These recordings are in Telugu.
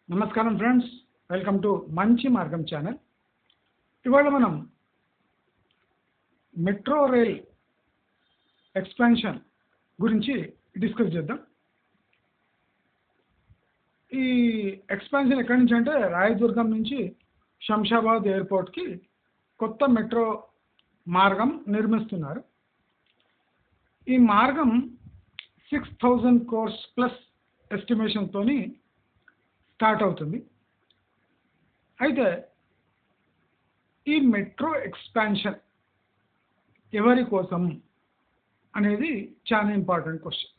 నమస్కారం ఫ్రెండ్స్ వెల్కమ్ టు మంచి మార్గం ఛానల్ ఇవాళ మనం మెట్రో రైల్ ఎక్స్పాన్షన్ గురించి డిస్కస్ చేద్దాం ఈ ఎక్స్పాన్షన్ ఎక్కడి నుంచి అంటే రాయదుర్గం నుంచి శంషాబాద్ ఎయిర్పోర్ట్కి కొత్త మెట్రో మార్గం నిర్మిస్తున్నారు ఈ మార్గం సిక్స్ థౌజండ్ కోర్స్ ప్లస్ ఎస్టిమేషన్తోని స్టార్ట్ అవుతుంది అయితే ఈ మెట్రో ఎక్స్పాన్షన్ ఎవరి కోసం అనేది చాలా ఇంపార్టెంట్ క్వశ్చన్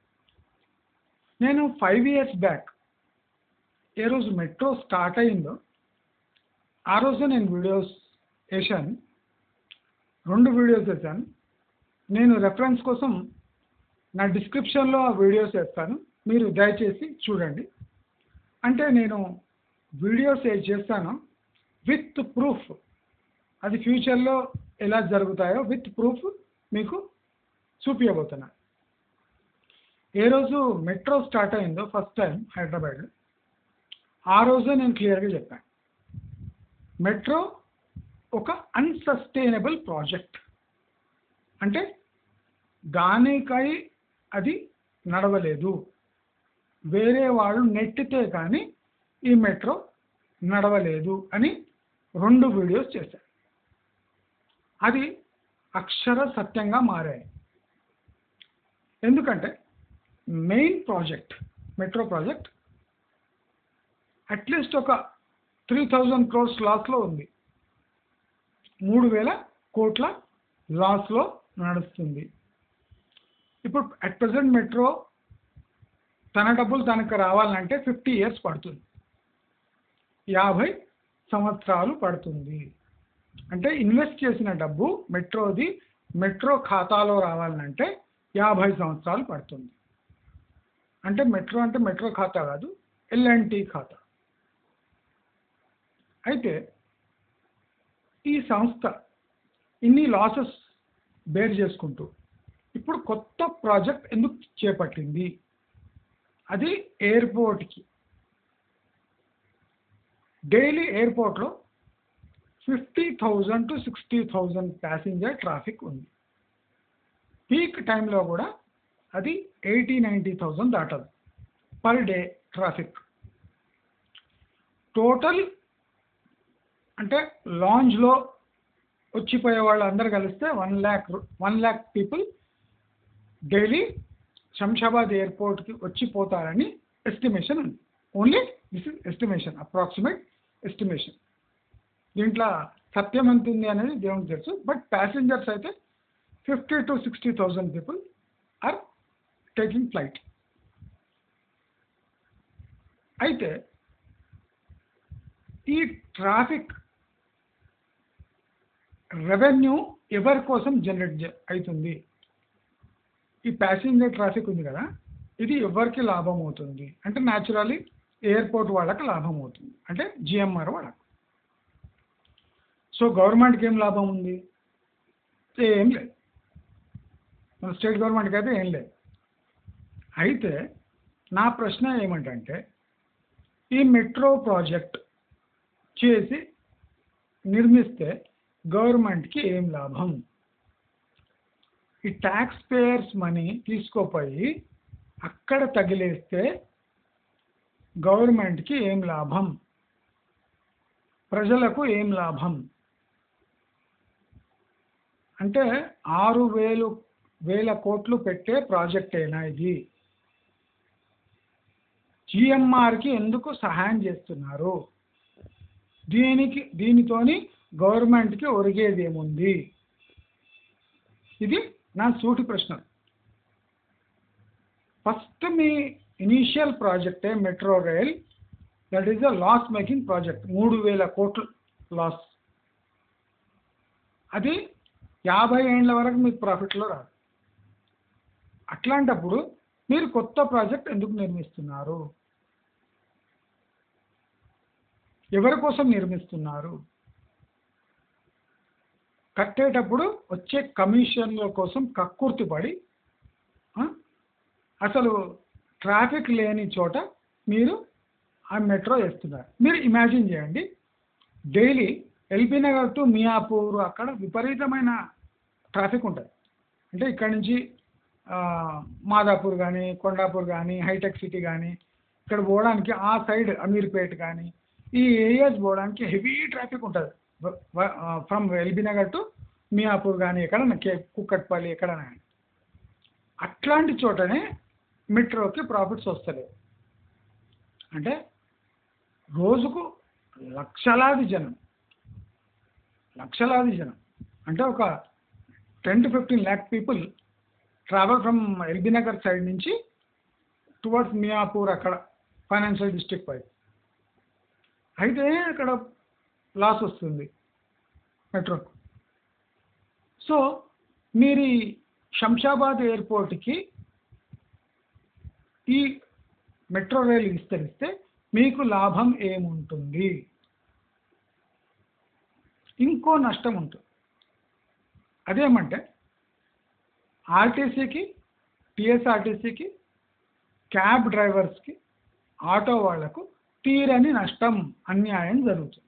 నేను ఫైవ్ ఇయర్స్ బ్యాక్ ఏ రోజు మెట్రో స్టార్ట్ అయిందో ఆ రోజు నేను వీడియోస్ వేశాను రెండు వీడియోస్ వేశాను నేను రెఫరెన్స్ కోసం నా డిస్క్రిప్షన్లో ఆ వీడియోస్ వేస్తాను మీరు దయచేసి చూడండి అంటే నేను వీడియోస్ ఏ చేస్తానో విత్ ప్రూఫ్ అది ఫ్యూచర్లో ఎలా జరుగుతాయో విత్ ప్రూఫ్ మీకు చూపించబోతున్నా ఏ రోజు మెట్రో స్టార్ట్ అయిందో ఫస్ట్ టైం హైదరాబాద్లో ఆ రోజే నేను క్లియర్గా చెప్పాను మెట్రో ఒక అన్సస్టైనబుల్ ప్రాజెక్ట్ అంటే దానికై అది నడవలేదు వేరే వాళ్ళు నెట్టితే కానీ ఈ మెట్రో నడవలేదు అని రెండు వీడియోస్ చేశారు అది అక్షర సత్యంగా మారాయి ఎందుకంటే main project metro project at least ఒక త్రీ థౌజండ్ క్రోర్స్ లాస్లో ఉంది మూడు వేల కోట్ల లాస్లో నడుస్తుంది ఇప్పుడు అట్ ప్రజెంట్ మెట్రో తన డబ్బులు తనకు రావాలంటే ఫిఫ్టీ ఇయర్స్ పడుతుంది యాభై సంవత్సరాలు పడుతుంది అంటే ఇన్వెస్ట్ చేసిన డబ్బు మెట్రోది మెట్రో ఖాతాలో రావాలంటే యాభై సంవత్సరాలు పడుతుంది అంటే మెట్రో అంటే మెట్రో ఖాతా కాదు ఎల్ఎన్టీ ఖాతా అయితే ఈ సంస్థ ఇన్ని లాసెస్ బేర్ చేసుకుంటూ ఇప్పుడు కొత్త ప్రాజెక్ట్ ఎందుకు చేపట్టింది అది ఎయిర్పోర్ట్కి డైలీ ఎయిర్పోర్ట్లో fifty thousand to sixty thousand passenger traffic ఉంది పీక్ టైంలో కూడా అది ఎయిటీ నైంటీ థౌజండ్ దాటదు పర్ డే ట్రాఫిక్ టోటల్ అంటే లాంజ్లో వచ్చిపోయే వాళ్ళు అందరు కలిస్తే one lakh one lakh people daily Shamshabad ఎయిర్పోర్ట్కి వచ్చిపోతారని ఎస్టిమేషన్ ఉంది only this is estimation approximate estimation దీంట్లో సత్యం ఎంత ఉంది అనేది దేవునికి తెలుసు బట్ ప్యాసింజర్స్ అయితే fifty to sixty thousand people are taking flight అయితే ఈ ట్రాఫిక్ రెవెన్యూ ఎవరి కోసం జనరేట్ అవుతుంది ఈ ప్యాసింజర్ ట్రాఫిక్ ఉంది కదా ఇది ఎవరికి లాభం అవుతుంది అంటే న్యాచురలీ ఎయిర్పోర్ట్ వాళ్ళకి లాభం అవుతుంది అంటే జిఎంఆర్ వాళ్ళకు సో గవర్నమెంట్కి ఏం లాభం ఉంది ఏం లేదు మన స్టేట్ గవర్నమెంట్కి అయితే ఏం లేదు అయితే నా ప్రశ్న ఏమిటంటే ఈ మెట్రో ప్రాజెక్ట్ చేసి నిర్మిస్తే గవర్నమెంట్కి ఏం లాభం ఈ ట్యాక్స్ పేయర్స్ మనీ తీసుకోపోయి అక్కడ తగిలేస్తే గవర్నమెంట్కి ఏం లాభం ప్రజలకు ఏం లాభం అంటే ఆరు వేలు వేల కోట్లు పెట్టే ప్రాజెక్టేనా ఇది జిఎంఆర్కి ఎందుకు సహాయం చేస్తున్నారు దీనికి దీనితోని గవర్నమెంట్కి ఒరిగేది ఏముంది ఇది నా సూటి ప్రశ్న ఫస్ట్ మీ ఇనీషియల్ ప్రాజెక్టే metro rail that is a loss making project మూడు వేల కోట్లు లాస్ అది యాభై ఏళ్ళ వరకు మీకు ప్రాఫిట్లో రాదు అట్లాంటప్పుడు మీరు కొత్త ప్రాజెక్ట్ ఎందుకు నిర్మిస్తున్నారు ఎవరి కోసం నిర్మిస్తున్నారు కట్టేటప్పుడు వచ్చే కమిషన్ల కోసం కక్కుర్తి పడి ఆ, అసలు ట్రాఫిక్ లేని చోట మీరు ఆ మెట్రో వేస్తున్నారు మీరు ఇమాజిన్ చేయండి daily LB Nagar to Miyapur అక్కడ విపరీతమైన ట్రాఫిక్ ఉంటుంది అంటే ఇక్కడ నుంచి ఆ, మాదాపూర్ కానీ కొండాపూర్ కానీ హైటెక్ సిటీ కానీ ఇక్కడ పోవడానికి ఆ సైడ్ అమీర్పేట్ కానీ ఈ ఏరియాస్ పోవడానికి హెవీ ట్రాఫిక్ ఉంటుంది from LB Nagar to Miyapur కానీ ఎక్కడన్నా కే కుక్కట్పల్లి ఎక్కడన్నా కానీ అట్లాంటి చోటనే మెట్రోకి ప్రాఫిట్స్ వస్తలేవు అంటే రోజుకు లక్షలాది జనం లక్షలాది జనం అంటే ఒక ten to fifteen lakh people travel from LB Nagar side నుంచి టువర్డ్స్ మియాపూర్ అక్కడ ఫైనాన్షియల్ డిస్ట్రిక్ట్ వైపు అయితే అక్కడ లాస్ వస్తుంది మెట్రోకు సో మీరు ఈ శంషాబాద్ ఎయిర్పోర్ట్కి ఈ మెట్రో రైలు విస్తరిస్తే మీకు లాభం ఏముంటుంది ఇంకో నష్టం ఉంటుంది అదేమంటే ఆర్టీసీకి టిఎస్ఆర్టీసీకి క్యాబ్ డ్రైవర్స్కి ఆటో వాళ్లకు తీరని నష్టం అన్యాయం జరుగుతుంది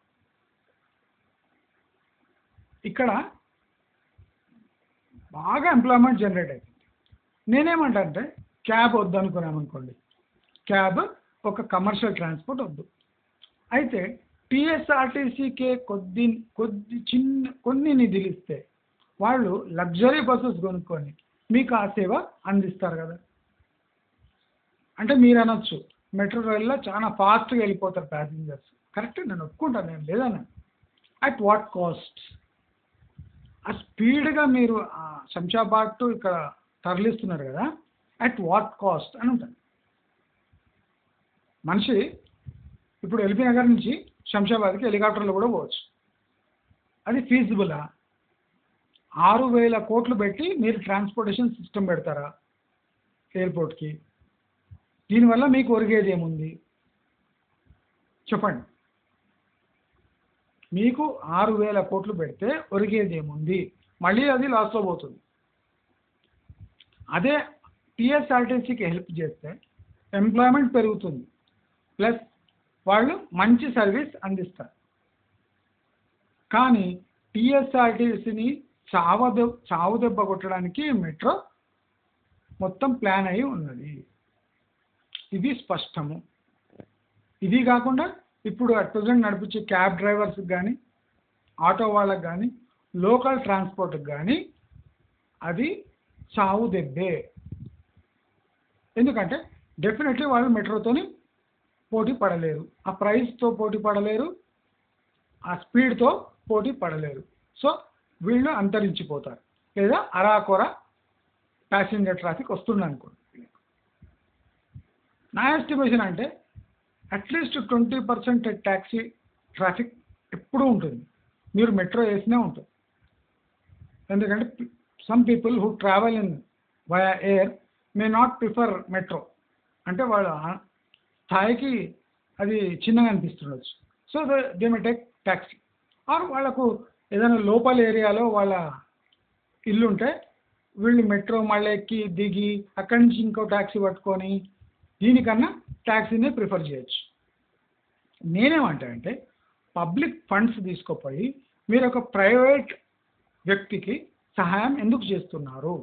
ఇక్కడ బాగా ఎంప్లాయ్మెంట్ జనరేట్ అవుతుంది నేనేమంటా అంటే క్యాబ్ వద్దు అనుకున్నాం అనుకోండి క్యాబ్ ఒక కమర్షియల్ ట్రాన్స్పోర్ట్ వద్దు అయితే టీఎస్ఆర్టీసీకే కొద్ది కొద్ది చిన్న కొన్ని నిధులు ఇస్తే వాళ్ళు లగ్జరీ బస్సెస్ కొనుక్కొని మీకు ఆ సేవ అందిస్తారు కదా అంటే మీరు అనొచ్చు మెట్రో రైల్లో చాలా ఫాస్ట్గా వెళ్ళిపోతారు ప్యాసింజర్స్ కరెక్ట్ నేను ఒప్పుకుంటాను నేను లేదన్నా అట్ వాట్ కాస్ట్ ఆ స్పీడ్గా మీరు ఆ శంషాబాద్ టు ఇక్కడ తరలిస్తున్నారు కదా అట్ వాట్ కాస్ట్ అని ఉంటుంది మనిషి ఇప్పుడు ఎల్బీ నగర్ నుంచి శంషాబాద్కి హెలికాప్టర్లో కూడా పోవచ్చు అది ఫీజిబులా ఆరు వేల కోట్లు పెట్టి మీరు ట్రాన్స్పోర్టేషన్ సిస్టమ్ పెడతారా ఎయిర్పోర్ట్కి దీనివల్ల మీకు ఒరిగేది ఏముంది చెప్పండి మీకు ఆరు వేల కోట్లు పెడితే ఒరిగేది ఏముంది మళ్ళీ అది లాస్లో పోతుంది అదే టీఎస్ఆర్టీసీకి హెల్ప్ చేస్తే ఎంప్లాయ్మెంట్ పెరుగుతుంది ప్లస్ వాళ్ళు మంచి సర్వీస్ అందిస్తారు కానీ టీఎస్ఆర్టీసీని చావదె చావు దెబ్బ కొట్టడానికి మెట్రో మొత్తం ప్లాన్ అయి ఉన్నది ఇది స్పష్టము ఇది కాకుండా ఇప్పుడు అట్ ప్రజెంట్ నడిపించే క్యాబ్ డ్రైవర్స్కి కానీ ఆటో వాళ్ళకి కానీ లోకల్ ట్రాన్స్పోర్ట్కి కానీ అది చావు దెబ్బే ఎందుకంటే డెఫినెట్లీ వాళ్ళు మెట్రోతోని పోటీ పడలేరు ఆ ప్రైస్తో పోటీ పడలేరు ఆ స్పీడ్తో పోటీ పడలేరు సో వీళ్ళు అంతరించిపోతారు లేదా అరాకొర ప్యాసింజర్ ట్రాఫిక్ వస్తుంది అనుకోండి నా ఎస్టిమేషన్ అంటే at least twenty percent taxi traffic ఎప్పుడూ ఉంటుంది మీరు మెట్రో వేసినే ఉంటుంది ఎందుకంటే some people who travel in via air may not prefer metro అంటే వాళ్ళ స్థాయికి అది చిన్నగా అనిపిస్తుండొచ్చు so they may take taxi or వాళ్ళకు ఏదైనా లోపల ఏరియాలో వాళ్ళ ఇల్లు ఉంటే వీళ్ళు మెట్రో మళ్ళీ ఎక్కి దిగి అక్కడి నుంచి ఇంకో ట్యాక్సీ పట్టుకొని దీనికన్నా ట్యాక్సీనే ప్రిఫర్ చేయొచ్చు నేనేమంటా అంటే పబ్లిక్ ఫండ్స్ తీసుకుపోయి మీరు ఒక ప్రైవేట్ వ్యక్తికి సహాయం ఎందుకు చేస్తున్నారు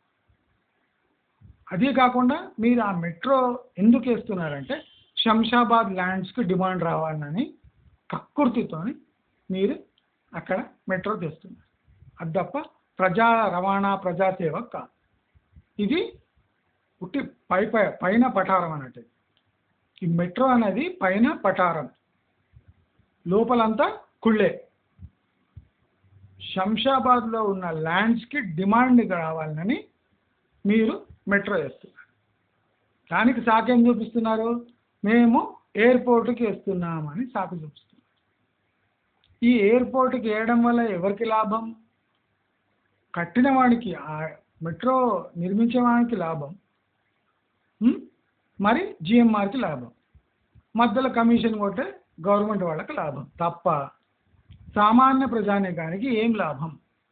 అదే కాకుండా మీరు ఆ మెట్రో ఎందుకు వేస్తున్నారంటే శంషాబాద్ ల్యాండ్స్కి డిమాండ్ రావాలని కక్కుర్తితోని మీరు అక్కడ మెట్రో తెస్తున్నారు అది తప్ప ప్రజా రవాణా ప్రజాసేవ కాదు ఇది పుట్టి పై పై పైన పటారం అన్నట్టు ఈ మెట్రో అనేది పైన పటారం లోపలంతా కుళ్ళే శంషాబాద్లో ఉన్న ల్యాండ్స్కి డిమాండ్ రావాలని మీరు మెట్రో వేస్తున్నారు దానికి సాకేం చూపిస్తున్నారు మేము ఎయిర్పోర్ట్కి వేస్తున్నామని సాకు చూపిస్తున్నారు ఈ ఎయిర్పోర్ట్కి వేయడం వల్ల ఎవరికి లాభం కట్టిన వాడికి ఆ మెట్రో నిర్మించే వాడికి లాభం ఉం? మరి జిఎంఆర్కి లాభం మధ్యలో కమిషన్ కొట్టే గవర్నమెంట్ వాళ్ళకి లాభం తప్ప సామాన్య ప్రజానీకానికి ఏం లాభం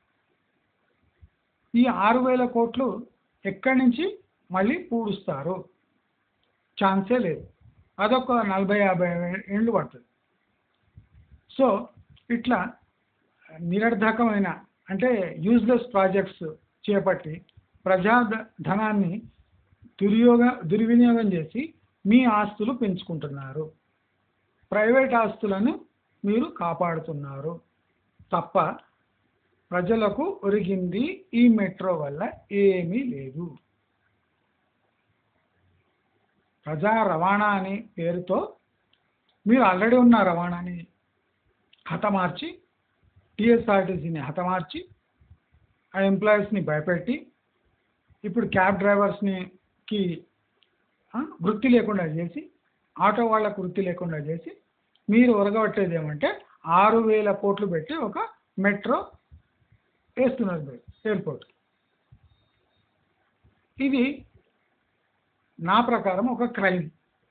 ఈ ఆరు వేల కోట్లు ఎక్కడి నుంచి మళ్ళీ పూడుస్తారు ఛాన్సే లేదు అదొక నలభై యాభై ఏళ్ళు పడుతుంది సో ఇట్లా నిరర్ధకమైన అంటే యూజ్లెస్ ప్రాజెక్ట్స్ చేపట్టి ప్రజా ధ- ధనాన్ని దుర్యోగ దుర్వినియోగం చేసి మీ ఆస్తులు పెంచుకుంటున్నారు ప్రైవేట్ ఆస్తులను మీరు కాపాడుతున్నారు తప్ప ప్రజలకు ఒరిగింది ఈ మెట్రో వల్ల ఏమీ లేదు ప్రజా రవాణా అనే పేరుతో మీరు ఆల్రెడీ ఉన్న రవాణాని హతమార్చి టీఎస్ఆర్టీసీని హతమార్చి ఆ ఎంప్లాయీస్ని భయపెట్టి ఇప్పుడు క్యాబ్ డ్రైవర్స్ని కి ఆ, వృత్తి లేకుండా చేసి ఆటో వాళ్ళకు వృత్తి లేకుండా చేసి మీరు ఒరగబట్టేది ఏమంటే ఆరు వేల కోట్లు పెట్టి ఒక మెట్రో వేస్తున్నారు మీరు ఎయిర్పోర్ట్ ఇది నా ప్రకారం ఒక క్రైమ్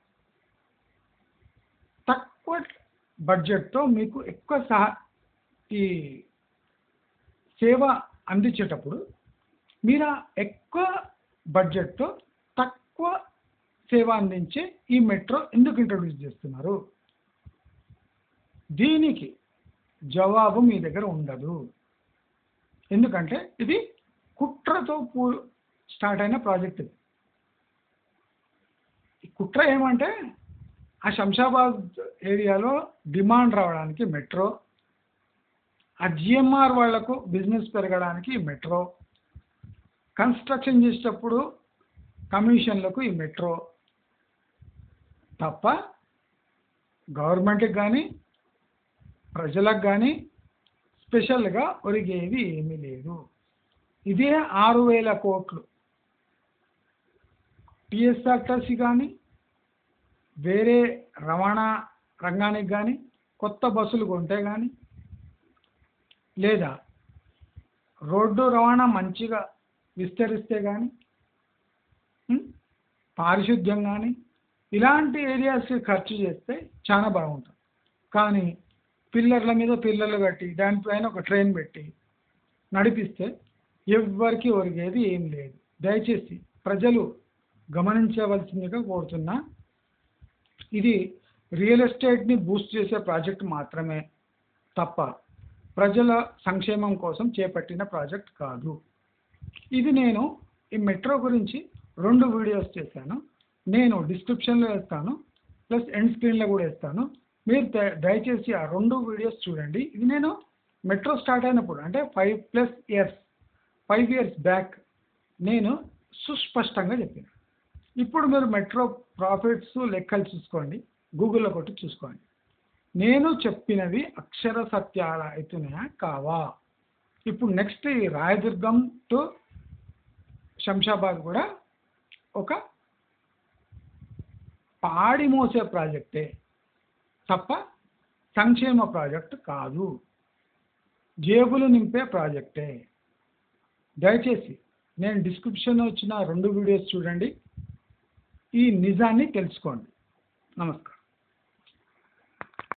తక్కువ బడ్జెట్తో మీకు ఎక్కువ సహా ఈ సేవ అందించేటప్పుడు మీరు ఆ ఎక్కువ బడ్జెట్తో తక్కువ సేవ అందించే ఈ మెట్రో ఎందుకు ఇంట్రొడ్యూస్ చేస్తున్నారు దీనికి జవాబు మీ దగ్గర ఉండదు ఎందుకంటే ఇది కుట్రతో పూ స్టార్ట్ అయిన ప్రాజెక్ట్ ఇది ఈ కుట్ర ఏమంటే ఆ శంషాబాద్ ఏరియాలో డిమాండ్ రావడానికి మెట్రో ఆ జిఎంఆర్ వాళ్లకు బిజినెస్ పెరగడానికి ఈ మెట్రో కన్స్ట్రక్షన్ చేసేటప్పుడు కమిషన్లకు ఈ మెట్రో తప్ప గవర్నమెంట్కి కానీ ప్రజలకు కానీ స్పెషల్గా ఒరిగేది ఏమీ లేదు ఇదే ఆరు వేల కోట్లు టీఎస్ఆర్టీసీ కానీ వేరే రవాణా రంగానికి కానీ కొత్త బస్సులు కొంటే కానీ లేదా రోడ్డు రవాణా మంచిగా విస్తరిస్తే కానీ పారిశుద్ధ్యం కానీ ఇలాంటి ఏరియాస్కి ఖర్చు చేస్తే చాలా బాగుంటుంది కానీ పిల్లర్ల మీద పిల్లర్లు కట్టి దానిపైన ఒక ట్రైన్ పెట్టి నడిపిస్తే ఎవ్వరికి ఒరిగేది ఏం లేదు దయచేసి ప్రజలు గమనించవలసిందిగా కోరుతున్నా ఇది రియల్ ఎస్టేట్ని బూస్ట్ చేసే ప్రాజెక్ట్ మాత్రమే తప్ప ప్రజల సంక్షేమం కోసం చేపట్టిన ప్రాజెక్ట్ కాదు ఇది నేను ఈ మెట్రో గురించి రెండు వీడియోస్ చేశాను నేను డిస్క్రిప్షన్లో వేస్తాను ప్లస్ ఎండ్ స్క్రీన్లో కూడా వేస్తాను మీరు ద- దయచేసి ఆ రెండు వీడియోస్ చూడండి ఇది నేను మెట్రో స్టార్ట్ అయినప్పుడు అంటే five plus years five years back నేను సుస్పష్టంగా చెప్పాను ఇప్పుడు మీరు మెట్రో ప్రాఫిట్స్ లెక్కలు చూసుకోండి గూగుల్లో కొట్టి చూసుకోండి నేను చెప్పినవి అక్షర సత్యాలు అవుతున్నాయా కావా ఇప్పుడు నెక్స్ట్ ఈ రాయదుర్గం టు శంషాబాద్ కూడా ఒక పాడి మోసే ప్రాజెక్టే తప్ప సంక్షేమ ప్రాజెక్ట్ కాదు జేబులు నింపే ప్రాజెక్టే దయచేసి నేను డిస్క్రిప్షన్లో వచ్చిన రెండు వీడియోస్ చూడండి ఈ నిజాన్ని తెలుసుకోండి నమస్కారం